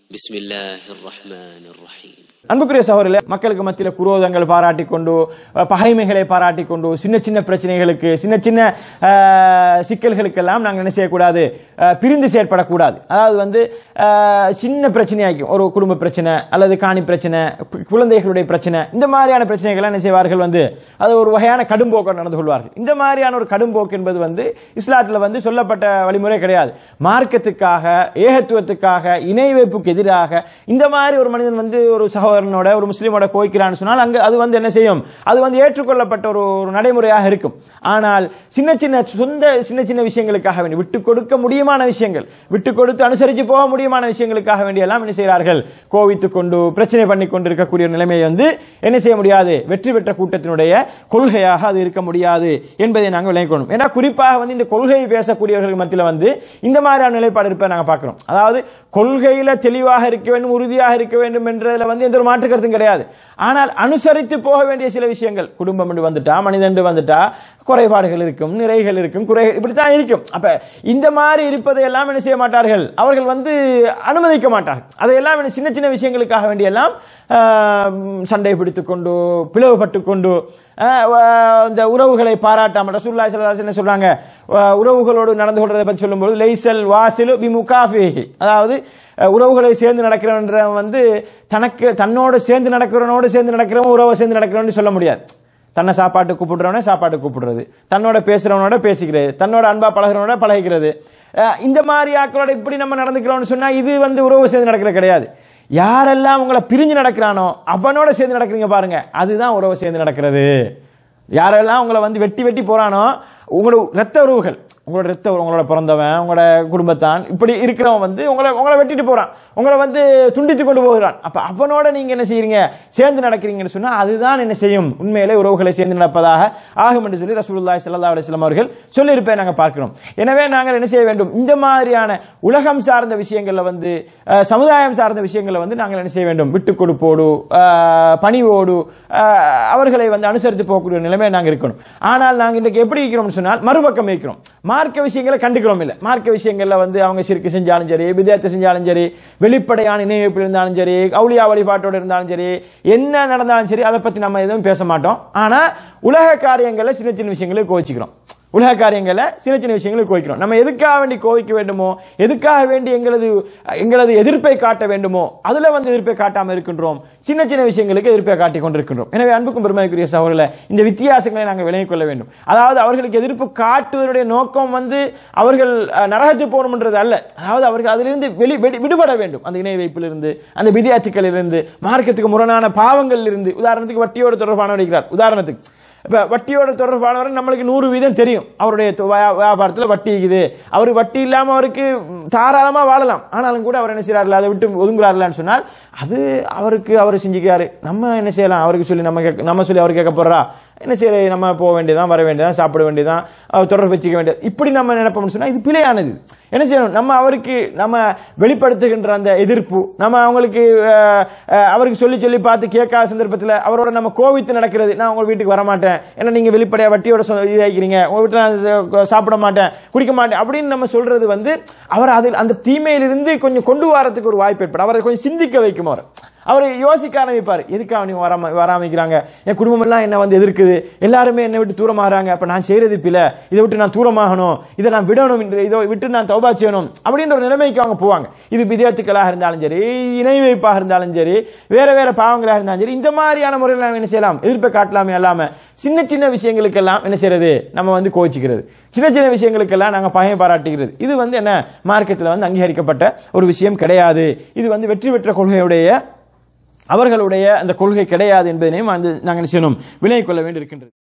بسم الله الرحمن الرحيم அன்புக்குரிய சகோதரில் மக்களுக்கு மத்தியில் குரோதங்கள் பாராட்டி கொண்டு அஹ், பகைமைகளை பாராட்டி கொண்டு சின்ன சின்ன பிரச்சனைகளுக்கு சின்ன சின்ன அஹ், சிக்கல்களுக்கெல்லாம் நாங்கள் என்ன செய்யக்கூடாது அஹ், பிரிந்து செயற்படக்கூடாது அதாவது வந்து அஹ், சின்ன பிரச்சனையாக்கும் ஒரு குடும்ப பிரச்சனை அல்லது காணி பிரச்சனை கு- குழந்தைகளுடைய பிரச்சனை இந்த மாதிரியான பிரச்சனைகளை என்ன செய்வார்கள் வந்து அது ஒரு வகையான கடும்போக்கு நடந்து கொள்வார்கள் இந்த மாதிரியான ஒரு கடும்போக்கு என்பது வந்து இஸ்லாத்தில் வந்து சொல்லப்பட்ட வழிமுறை கிடையாது மார்க்கத்துக்காக ஏகத்துவத்துக்காக இணை வைப்புக்கு எதிராக இந்த மாதிரி ஒரு மனிதன் வந்து ஒரு சகோதரனோட ஒரு முஸ்லீமோட கோய்க்கிறான்னு சொன்னால் அங்க அது வந்து என்ன செய்யும் அது வந்து ஏற்றுக்கொள்ளப்பட்ட ஒரு ஒரு நடைமுறையாக இருக்கும் ஆனால் சின்ன சின்ன சொந்த சின்ன சின்ன விஷயங்களுக்காக வேண்டி விட்டு கொடுக்க முடியுமான விஷயங்கள் விட்டு கொடுத்து அனுசரித்து போக முடியுமான விஷயங்களுக்காக வேண்டி எல்லாம் என்ன செய்கிறார்கள் கோவித்துக் கொண்டு பிரச்சனை பண்ணி கொண்டு இருக்கக்கூடிய ஒரு நிலைமையை வந்து என்ன செய்ய முடியாது வெற்றி பெற்ற கூட்டத்தினுடைய கொள்கையாக அது இருக்க முடியாது என்பதை நாங்கள் விளங்கிக்கணும் ஏன்னா குறிப்பாக வந்து இந்த கொள்கையை பேசக்கூடியவர்கள் மத்தியில் வந்து இந்த மாதிரியான நிலைப்பாடு இருப்பதை நாங்கள் பார்க்கிறோம் அதாவது கொள்கையில தெளிவாக இருக்க வேண்டும் உறுதியாக இருக்க வேண்டும் என்றதுல வந்து எந்த ஒரு மாற்று கருத்தும் கிடையாது ஆனால் அனுசரித்து போக வேண்டிய சில விஷயங்கள் குடும்பம் என்று வந்துட்டா மனிதன் என்று வந்துட்டா குறைபாடுகள் இருக்கும் நிறைகள் இருக்கும் குறை இப்படித்தான் இருக்கும் அப்ப இந்த மாதிரி இருப்பதை எல்லாம் என்ன செய்ய மாட்டார்கள் அவர்கள் வந்து அனுமதிக்க மாட்டார்கள் அதையெல்லாம் என்ன சின்ன சின்ன விஷயங்களுக்காக வேண்டியெல்லாம் ஆஹ், சண்டை பிடித்துக் கொண்டு பிளவுபட்டு கொண்டு ஆஹ், வ- இந்த உறவுகளை பாராட்டாமல் ரசூலுல்லாஹி ஸல்லல்லாஹு அலைஹி வஸல்லம் என்ன சொல்றாங்க வ- உறவுகளோடு நடந்து கொள்றதை பற்றி சொல்லும்போது லைசல் வாசிலு பி முகாஃபிஹி அதாவது அஹ், உறவுகளை சேர்ந்து நடக்கிறவன் வந்து தனக்கு தன்னோடு சேர்ந்து நடக்கிறவனோடு சேர்ந்து நடக்கிறவன் உறவை சேர்ந்து நடக்கிறவன் சொல்ல முடியாது தன்னை சாப்பாட்டு கூப்பிடுறவனே சாப்பாட்டு கூப்பிடுறது தன்னோட பேசுறவனோட பேசிக்கிறது தன்னோட அன்பா பழகுறவனோட பழகிக்கிறது அஹ், இந்த மாதிரி ஆக்களோட இப்படி நம்ம நடந்துக்கிறோம்னு சொன்னா இது வந்து உறவு சேர்ந்து நடக்கிறது கிடையாது யாரெல்லாம் உங்களை பிரிஞ்சு நடக்கிறானோ அவனோட சேர்ந்து நடக்கிறீங்க பாருங்க அதுதான் உறவு சேர்ந்து நடக்கிறது யாரெல்லாம் உங்களை வந்து வெட்டி வெட்டி போறானோ உங்களோட ரத்த உறவுகள் உங்களோட ரத்த உறவு, உங்களோட பிறந்தவன் உங்களோட குடும்பத்தான் இப்படி இருக்கிறவன் வந்து உங்களை உங்களை வெட்டிட்டு போறான் உங்களை வந்து துண்டித்து கொண்டு போகிறான் அப்ப அவனோட நீங்க என்ன செய்றீங்க சேர்ந்து நடக்கிறீங்கன்னு சொன்னா அதுதான் என்ன செய்யும் உண்மையிலே உறவுகளை சேர்ந்து நடப்பதாக ஆகும் என்று சொல்லி ரசூலுல்லாஹி ஸல்லல்லாஹு அலைஹி வஸல்லம் அவர்கள் சொல்லியிருப்பேன் நாங்க பார்க்கிறோம் எனவே நாங்கள் என்ன செய்ய வேண்டும் இந்த மாதிரியான உலகம் சார்ந்த விஷயங்கள்ல வந்து அஹ், சமுதாயம் சார்ந்த விஷயங்களை வந்து நாங்கள் என்ன செய்ய வேண்டும் விட்டு கொடுப்போடு அஹ், பணிவோடு அஹ், அவர்களை வந்து அனுசரித்து போகக்கூடிய நிலைமை நாங்கள் இருக்கணும் ஆனால் நாங்கள் இன்றைக்கு எப்படி இருக்கிறோம்னு சொன்னால் மறுபக்கம் இருக்கிறோம் மார்க்க விஷயங்களை கண்டுக்கிறோம் இல்லை மார்க்க விஷயங்கள்ல வந்து அவங்க சிறுக்கு செஞ்சாலும் சரி வித்தியாசத்தை செஞ்சாலும் சரி வெளிப்படையான இணையப்பில் இருந்தாலும் சரி அவுளியா வழிபாட்டோடு இருந்தாலும் சரி என்ன நடந்தாலும் சரி அதை பத்தி நம்ம எதுவும் பேச மாட்டோம் ஆனா உலக காரியங்கள்ல சின்ன சின்ன விஷயங்களை கோச்சிக்கிறோம் உலக காரியங்களை சின்ன சின்ன விஷயங்களை கோவிக்கிறோம் நம்ம எதுக்காக வேண்டி கோவிக்க வேண்டுமோ எதுக்காக வேண்டி எங்களது எங்களது எதிர்ப்பை காட்ட வேண்டுமோ அதுல வந்து எதிர்ப்பை காட்டாம இருக்கின்றோம் சின்ன சின்ன விஷயங்களுக்கு எதிர்ப்பை காட்டிக் கொண்டிருக்கின்றோம் எனவே அன்புக்கும் பெருமைக்குரிய சகோதரர்களே இந்த வித்தியாசங்களை நாங்கள் விளங்கிக் கொள்ள வேண்டும் அதாவது அவர்களுக்கு எதிர்ப்பு காட்டுவதனுடைய நோக்கம் வந்து அவர்கள் அஹ், நரகத்துக்கு போகணும்ன்றது அல்ல அதாவது அவர்கள் அதிலிருந்து வெளி வெடி- விடுபட வேண்டும் அந்த இணை வைப்பிலிருந்து அந்த விதியாத்துக்களிலிருந்து மார்க்கத்துக்கு முரணான பாவங்களில் இருந்து உதாரணத்துக்கு வட்டியோடு தொடர்பான இருக்கிறார் உதாரணத்துக்கு இப்ப வட்டியோட தொடர்பானவர் நம்மளுக்கு நூறு வீதம் தெரியும் அவருடைய தொ- வியா- வியாபாரத்துல வட்டி இருக்குது அவர் வட்டி இல்லாம அவருக்கு ம், தாராளமா வாழலாம் ஆனாலும் கூட அவர் என்ன செய்யறாரு அதை விட்டு ஒதுங்குறாருலான்னு சொன்னால் அது அவருக்கு அவர் செஞ்சுக்கிறாரு நம்ம என்ன செய்யலாம் அவருக்கு சொல்லி நம்ம கேட்க- நம்ம சொல்லி அவர் கேட்க போறா என்ன செய்ய நம்ம போக வேண்டியதான் வர வேண்டியதான் சாப்பிட வேண்டியதான் அவர் தொடர்பு வச்சுக்க வேண்டியது இப்படி நம்ம நினைப்போம்னு சொன்னா இது பிழையானது என்ன செய்யணும் நம்ம அவருக்கு நம்ம வெளிப்படுத்துகின்ற அந்த எதிர்ப்பு நம்ம அவங்களுக்கு அஹ், அஹ், அவருக்கு சொல்லி சொல்லி பார்த்து கேட்காத சந்தர்ப்பத்தில் அவரோட நம்ம கோவித்து நடக்கிறது நான் உங்க வீட்டுக்கு வர மாட்டேன் ஏன்னா நீங்க வெளிப்படையா வட்டியோட சொ- இதாக்கிறீங்க உங்க வீட்டில் நான் ச- சாப்பிட மாட்டேன் குடிக்க மாட்டேன் அப்படின்னு நம்ம சொல்றது வந்து அவர் அதில் அந்த தீமையிலிருந்து கொஞ்சம் கொண்டு வரதுக்கு ஒரு வாய்ப்பு ஏற்படும் அவரை கொஞ்சம் சிந்திக்க வைக்கும் அவர் அவர் யோசிக்க ஆரம்பிப்பார் எதுக்காக நீங்க வராம வராமிக்கிறாங்க என் குடும்பம் எல்லாம் என்ன வந்து எதிர்க்குது எல்லாருமே என்னை விட்டு தூரமாகறாங்க அப்ப நான் செய்யறது பில இதை விட்டு நான் தூரமாகணும் இதை நான் விடணும் என்று இதை விட்டு நான் தௌபா செய்யணும் அப்படின்ற ஒரு நிலைமைக்கு அவங்க போவாங்க இது விதத்துக்களாக இருந்தாலும் சரி இணை வைப்பாக இருந்தாலும் சரி வேற வேற பாவங்களாக இருந்தாலும் சரி இந்த மாதிரியான முறையில் நாம் என்ன செய்யலாம் எதிர்ப்பை காட்டலாமே அல்லாம சின்ன சின்ன விஷயங்களுக்கெல்லாம் என்ன செய்யறது நம்ம வந்து கோச்சிக்கிறது சின்ன சின்ன விஷயங்களுக்கெல்லாம் நாங்க பகைமை பாராட்டுகிறது இது வந்து என்ன மார்க்கத்தில் வந்து அங்கீகரிக்கப்பட்ட ஒரு விஷயம் கிடையாது இது வந்து வெற்றி பெற்ற கொள்கையுடைய அவர்களுடைய அந்த கொள்கை கிடையாது என்பதனையும் வந்து நாங்கள் என்ன செய்யணும் விலகிக் கொள்ள வேண்டியிருக்கின்றது